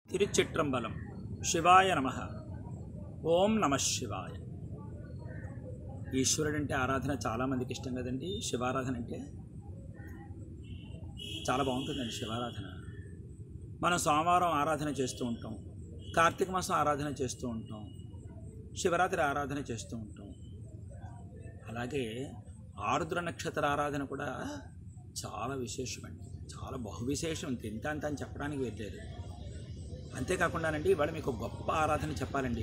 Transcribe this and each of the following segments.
తిరుచిట్రంబలం శివాయ నమ ఓం నమ శివాయ ఈశ్వరుడు అంటే ఆరాధన చాలామందికి ఇష్టం కదండి శివారాధన అంటే చాలా బాగుంటుందండి శివారాధన మనం సోమవారం ఆరాధన చేస్తూ ఉంటాం కార్తీక మాసం ఆరాధన చేస్తూ ఉంటాం శివరాత్రి ఆరాధన చేస్తూ ఉంటాం అలాగే ఆరుద్ర నక్షత్ర ఆరాధన కూడా చాలా విశేషమండి చాలా బహు విశేషం ఇంత అంత అని చెప్పడానికి వెళ్ళలేదు అంతేకాకుండానండి ఇవాళ మీకు ఒక గొప్ప ఆరాధన చెప్పాలండి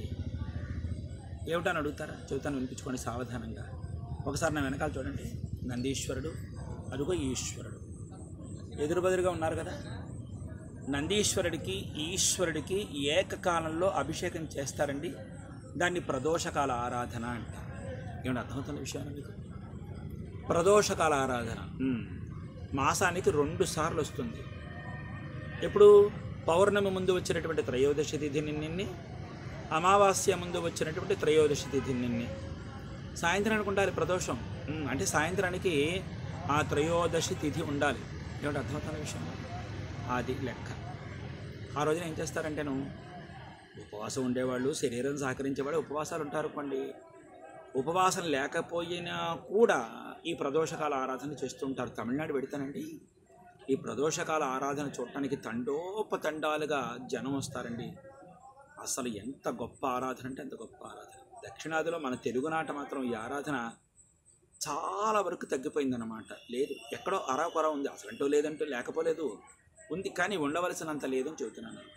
ఏమిటని అడుగుతారా చెబుతాను వినిపించుకోండి సావధానంగా ఒకసారి నా వెనకాల చూడండి నందీశ్వరుడు అదుగో ఈశ్వరుడు ఎదురు బదురుగా ఉన్నారు కదా నందీశ్వరుడికి ఈశ్వరుడికి ఏకకాలంలో అభిషేకం చేస్తారండి దాన్ని ప్రదోషకాల ఆరాధన అంటారు ఏమన్నా అర్థమవుతున్న విషయాన్ని మీకు ప్రదోషకాల ఆరాధన ఉమ్. మాసానికి రెండు సార్లు వస్తుంది ఎప్పుడు పౌర్ణమి ముందు వచ్చినటువంటి త్రయోదశి తిథి నిన్ని అమావాస్య ముందు వచ్చినటువంటి త్రయోదశి తిథి నిన్ని సాయంత్రానికి ఉండాలి ప్రదోషం ఉమ్, అంటే సాయంత్రానికి ఆ త్రయోదశి తిథి ఉండాలి ఏమిటి అర్థమవుతున్న విషయం అది లెక్క ఆ రోజున ఏం చేస్తారంటేను ఉపవాసం ఉండేవాళ్ళు శరీరం సహకరించేవాళ్ళు ఉపవాసాలు ఉంటారు అనుకోండి ఉపవాసం లేకపోయినా కూడా ఈ ప్రదోషకాల ఆరాధన చేస్తుంటారు తమిళనాడు పెడతానండి ఈ ప్రదోషకాల ఆరాధన చూడటానికి తండోపతండాలుగా జనం వస్తారండి అసలు ఎంత గొప్ప ఆరాధన అంటే ఎంత గొప్ప ఆరాధన దక్షిణాదిలో మన తెలుగునాట మాత్రం ఈ ఆరాధన చాలా వరకు తగ్గిపోయిందన్నమాట లేదు ఎక్కడో అరాకొర ఉంది అసలంటూ లేదంటూ లేకపోలేదు ఉంది కానీ ఉండవలసినంత లేదని చెబుతున్నాను అనమాట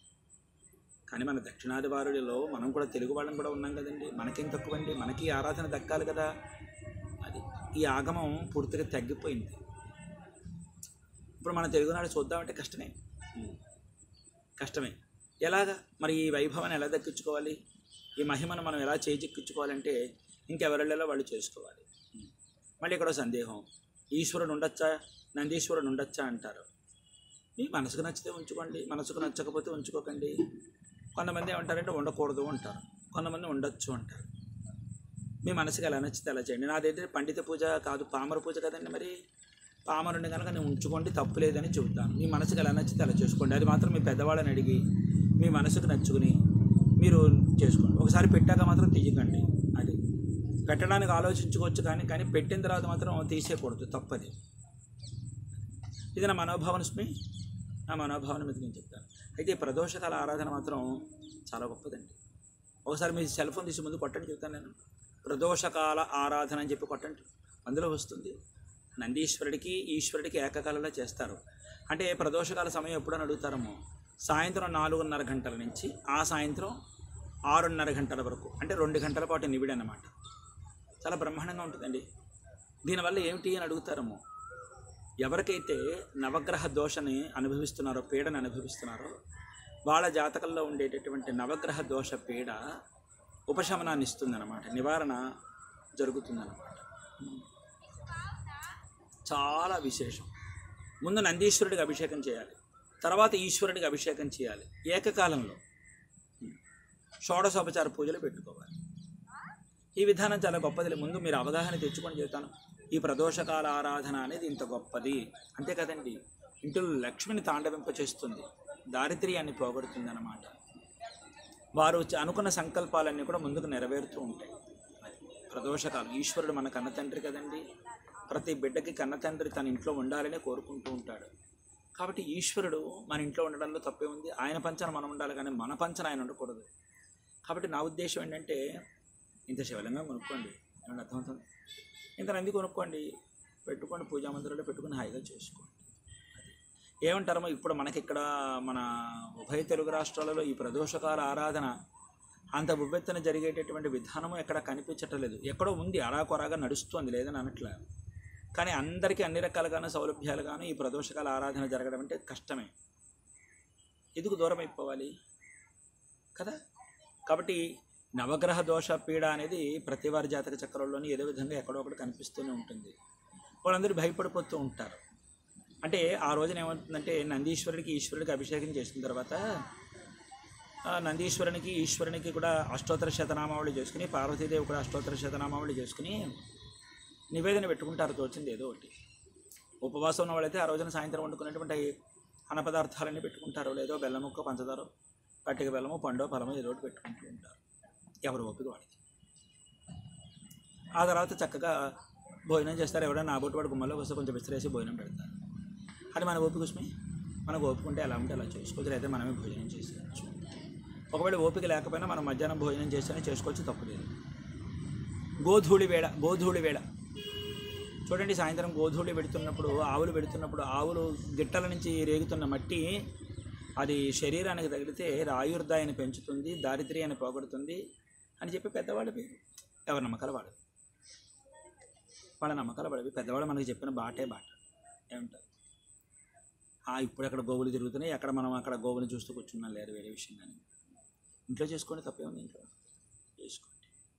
కానీ మన దక్షిణాది వారుడిలో మనం కూడా తెలుగు వాళ్ళం కూడా ఉన్నాం కదండి మనకేం తక్కువండి మనకి ఈ ఆరాధన దక్కాలి కదా అది ఈ ఆగమం పూర్తిగా తగ్గిపోయింది ఇప్పుడు మన తెలుగునాడు చూద్దామంటే కష్టమే ఉం. కష్టమే ఎలాగా మరి ఈ వైభవాన్ని ఎలా దక్కించుకోవాలి ఈ మహిమను మనం ఎలా చేజిక్కించుకోవాలంటే ఇంకెవరిళ్ళలో వాళ్ళు చేసుకోవాలి ఉం. మళ్ళీ ఇక్కడ సందేహం ఈశ్వరుడు ఉండొచ్చా నందీశ్వరుడు ఉండొచ్చా అంటారు మీ మనసుకు నచ్చితే ఉంచుకోండి మనసుకు నచ్చకపోతే ఉంచుకోకండి కొంతమంది ఏమంటారంటే ఉండకూడదు అంటారు కొంతమంది ఉండొచ్చు అంటారు మీ మనసుకి ఎలా నచ్చితే అలా చేయండి నాదైతే పండిత పూజ కాదు పామర పూజ కదండి మరి పామరుని కనుక నేను ఉంచుకోండి తప్పు లేదని చెబుతాను మీ మనసుకి ఎలా నచ్చితే అలా చేసుకోండి అది మాత్రం మీ పెద్దవాళ్ళని అడిగి మీ మనసుకు నచ్చుకుని మీరు చేసుకోండి ఒకసారి పెట్టాక మాత్రం తీయకండి అది పెట్టడానికి ఆలోచించుకోవచ్చు కానీ కానీ పెట్టిన తర్వాత మాత్రం తీసేయకూడదు తప్పది ఇది నా మనోభావన స్మి నా మనోభావన మీకు నేను చెప్తాను అయితే ఈ ప్రదోషకాల ఆరాధన మాత్రం చాలా గొప్పదండి ఒకసారి మీ సెల్ ఫోన్ తీసి ముందు కొట్టండి చెప్తాను నేను ప్రదోషకాల ఆరాధన అని చెప్పి కొట్టండి అందులో వస్తుంది నందీశ్వరుడికి ఈశ్వరుడికి ఏకకాలంలో చేస్తారు అంటే ప్రదోషకాల సమయం ఎప్పుడని అడుగుతారమో సాయంత్రం నాలుగున్నర గంటల నుంచి ఆ సాయంత్రం ఆరున్నర గంటల వరకు అంటే రెండు గంటల పాటు నివిడి అన్నమాట చాలా బ్రహ్మాండంగా ఉంటుందండి దీనివల్ల ఏమిటి అని అడుగుతారమో ఎవరికైతే నవగ్రహ దోషని అనుభవిస్తున్నారో పీడని అనుభవిస్తున్నారో వాళ్ళ జాతకంలో ఉండేటటువంటి నవగ్రహ దోష పీడ ఉపశమనాన్ని ఇస్తుందన్నమాట నివారణ జరుగుతుందన్నమాట చాలా విశేషం ముందు నందీశ్వరుడికి అభిషేకం చేయాలి తర్వాత ఈశ్వరుడికి అభిషేకం చేయాలి ఏకకాలంలో షోడశోపచార పూజలు పెట్టుకోవాలి ఈ విధానం చాలా గొప్పది ముందు మీరు అవగాహన తెచ్చుకొని చెబుతాను ఈ ప్రదోషకాల ఆరాధన అనేది ఇంత గొప్పది అంతే కదండి ఇంట్లో లక్ష్మిని తాండవింపచేస్తుంది దారిద్ర్యాన్ని పోగొడుతుంది అన్నమాట వారు చ- అనుకున్న సంకల్పాలన్నీ కూడా ముందుకు నెరవేరుతూ ఉంటాయి అది ప్రదోషకాలం ఈశ్వరుడు మన కన్న తండ్రి కదండి ప్రతి బిడ్డకి కన్న తండ్రి తన ఇంట్లో ఉండాలని కోరుకుంటూ ఉంటాడు కాబట్టి ఈశ్వరుడు మన ఇంట్లో ఉండడంలో తప్పే ఉంది ఆయన పంచన మనం ఉండాలి కానీ మన పంచన ఆయన ఉండకూడదు కాబట్టి నా ఉద్దేశం ఏంటంటే ఇంత శివలింగం కొనుక్కోండి ఏమన్నా అర్థమవుతుంది ఇంత నంది కొనుక్కోండి పెట్టుకోండి పూజా మందిరంలో పెట్టుకుని హాయిగా చేసుకోండి అది ఏమంటారో ఇప్పుడు మనకి ఇక్కడ మన ఉభయ తెలుగు రాష్ట్రాలలో ఈ ప్రదోషకాల ఆరాధన అంత ఉవ్వెత్తున జరిగేటటువంటి విధానము ఎక్కడ కనిపించట్లేదు ఎక్కడో ఉంది అరాకొరాగా నడుస్తుంది లేదని అనట్లే కానీ అందరికీ అన్ని రకాలుగాను సౌలభ్యాలుగాను ఈ ప్రదోషకాల ఆరాధన జరగడం అంటే కష్టమే ఎందుకు దూరం అయిపోవాలి కదా కాబట్టి నవగ్రహ దోష పీడ అనేది ప్రతి వారి జాతక చక్రంలోని ఏదో విధంగా ఎక్కడో ఒకటి కనిపిస్తూనే ఉంటుంది వాళ్ళందరూ భయపడిపోతూ ఉంటారు అంటే ఆ రోజున ఏమవుతుందంటే నందీశ్వరుడికి ఈశ్వరుడికి అభిషేకం చేసిన తర్వాత ఆ నందీశ్వరునికి ఈశ్వరునికి కూడా అష్టోత్తర శతనామావళి చేసుకుని పార్వతీదేవి కూడా అష్టోత్తర శతనామావళి చేసుకుని నివేదన పెట్టుకుంటారు తోచింది ఏదో ఒకటి ఉపవాసం ఉన్న వాళ్ళైతే ఆ రోజున సాయంత్రం వండుకునేటువంటి అన్న పదార్థాలన్నీ పెట్టుకుంటారు లేదో బెల్లం ముక్క పంచదార పట్టిక బెల్లము పండో ఫలమో ఏదో ఒకటి పెట్టుకుంటూ ఉంటారు ఎవరు ఓపిక వాడికి ఆ తర్వాత చక్కగా భోజనం చేస్తారు ఎవరైనా నాబొట్టు వాడు గుమ్మలో వస్తే కొంచెం విసిరేసి భోజనం పెడతారు అది మన ఓపిక కోసమే మనకు ఓపిక ఉంటే ఎలా ఉంటే అలా చేసుకోవచ్చు అయితే మనమే భోజనం చేసేయచ్చు ఒకవేళ ఓపిక లేకపోయినా మనం మధ్యాహ్నం భోజనం చేస్తేనే చేసుకోవచ్చు తప్పులేదు గోధూళి వేళ గోధూళి వేళ చూడండి సాయంత్రం గోధూళి పెడుతున్నప్పుడు ఆవులు పెడుతున్నప్పుడు ఆవులు గిట్టల నుంచి రేగుతున్న మట్టి అది శరీరానికి తగిలితే ఆయుర్దాయాన్ని పెంచుతుంది దారిద్ర్యాన్ని పోగొడుతుంది అని చెప్పి పెద్దవాళ్ళ పేరు ఎవరి నమ్మకాల వాడు వాళ్ళ నమ్మకాల వాడివి పెద్దవాళ్ళు మనకి చెప్పిన బాటే బాట ఏమంటారు ఆ, ఇప్పుడు అక్కడ గోవులు తిరుగుతున్నాయి అక్కడ మనం అక్కడ గోవులు చూస్తూ కూర్చున్నాం లేరు వేరే విషయం కానీ ఇంట్లో చేసుకోండి తప్పే ఉంది ఇంట్లో చేసుకోండి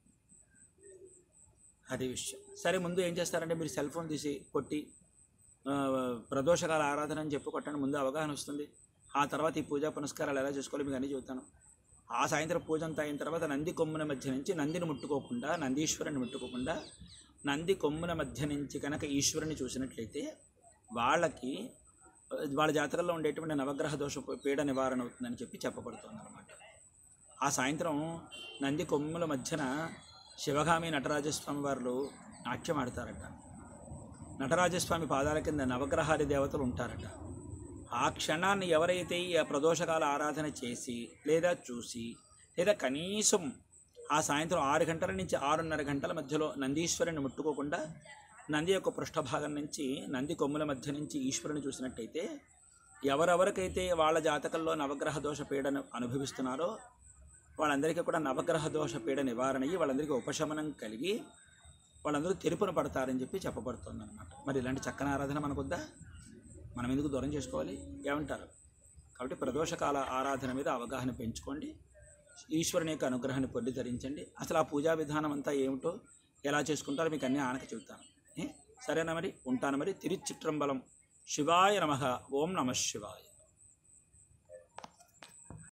అదే విషయం సరే ముందు ఏం చేస్తారంటే మీరు సెల్ ఫోన్ తీసి కొట్టి ఆ, ప్రదోషకాల ఆరాధన అని చెప్పి కొట్టండి ముందు అవగాహన వస్తుంది ఆ తర్వాత ఈ పూజా పునస్కారాలు ఎలా చేసుకోవాలి మీకు అన్నీ చెబుతాను ఆ సాయంత్రం పూజ అంతా అయిన తర్వాత నంది కొమ్మున మధ్య నుంచి నందిని ముట్టుకోకుండా నందీశ్వరుని ముట్టుకోకుండా నంది కొమ్మున మధ్య నుంచి కనుక ఈశ్వరుని చూసినట్లయితే వాళ్ళకి ఆ, వాళ్ళ జాతరలో ఉండేటువంటి నవగ్రహ దోష పీడ నివారణ అవుతుందని చెప్పి చెప్పబడుతుంది అనమాట ఆ సాయంత్రం నంది కొమ్ముల మధ్యన శివగామి నటరాజస్వామి వారు నాట్యం ఆడతారట నటరాజస్వామి పాదాల కింద నవగ్రహాది దేవతలు ఉంటారట ఆ క్షణాన్ని ఎవరైతే ఈ ప్రదోషకాల ఆరాధన చేసి లేదా చూసి లేదా కనీసం ఆ సాయంత్రం ఆరు గంటల నుంచి ఆరున్నర గంటల మధ్యలో నందీశ్వరుని ముట్టుకోకుండా నంది యొక్క పృష్ఠభాగం నుంచి నంది కొమ్ముల మధ్య నుంచి ఈశ్వరుని చూసినట్టయితే ఎవరెవరికైతే వాళ్ళ జాతకంలో నవగ్రహ దోష పీడను అనుభవిస్తున్నారో వాళ్ళందరికీ కూడా నవగ్రహ దోష పీడ నివారణ అయ్యి వాళ్ళందరికీ ఉపశమనం కలిగి వాళ్ళందరూ తెరుపున పడతారని చెప్పి చెప్పబడుతుంది అనమాట మరి ఇలాంటి చక్కని ఆరాధన మనకొద్దా మనం ఎందుకు దూరం చేసుకోవాలి ఏమంటారు కాబట్టి ప్రదోషకాల ఆరాధన మీద అవగాహన పెంచుకోండి ఈశ్వరుని యొక్క అనుగ్రహాన్ని పొంది ధరించండి అసలు ఆ పూజా విధానం అంతా ఏమిటో ఎలా చేసుకుంటారో మీకు అన్నీ ఆనక చెబుతాను ఏ? సరేనా మరి ఉంటాను మరి తిరుచిట్రంబలం శివాయ నమ ఓం నమ శివాయ